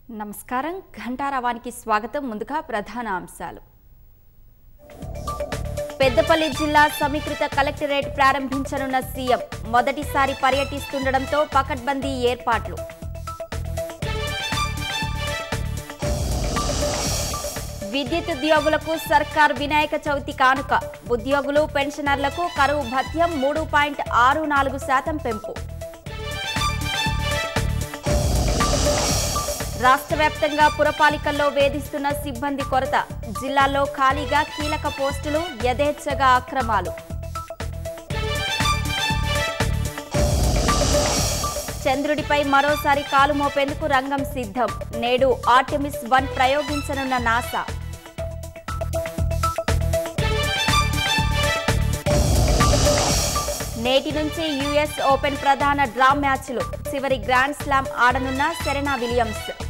నమస్కారం ఘంటారావానికి స్వాగతం ముందుగా ప్రధాన అంశాలు పెద్దపల్లి జిల్లా సమీకృత కలెక్టరేట్ ప్రారంభించనున్న సీఎం మొదటిసారి పర్యటిస్తుండటంతో పకడ్బందీ ఏర్పాట్లు విద్యుత్ ఉద్యోగులకు సర్కార్ వినాయక చవితి కానుక ఉద్యోగులు పెన్షనర్లకు కరువు భత్యం మూడు పాయింట్ ఆరు నాలుగు శాతం పెంపు రాష్ట్ర వ్యాప్తంగా పురపాలికల్లో వేధిస్తున్న సిబ్బంది కొరత జిల్లాల్లో ఖాళీగా కీలక పోస్టులు యథేచ్ఛగా అక్రమాలు చంద్రుడిపై మరోసారి కాలు మోపేందుకు రంగం సిద్ధం నేడు ఆర్టెమిస్ వన్ ప్రయోగించనున్న నాసా నేటి నుంచి యుఎస్ ఓపెన్ ప్రధాన డ్రా మ్యాచ్లు చివరి గ్రాండ్ స్లామ్ ఆడనున్న సెరెనా విలియమ్స్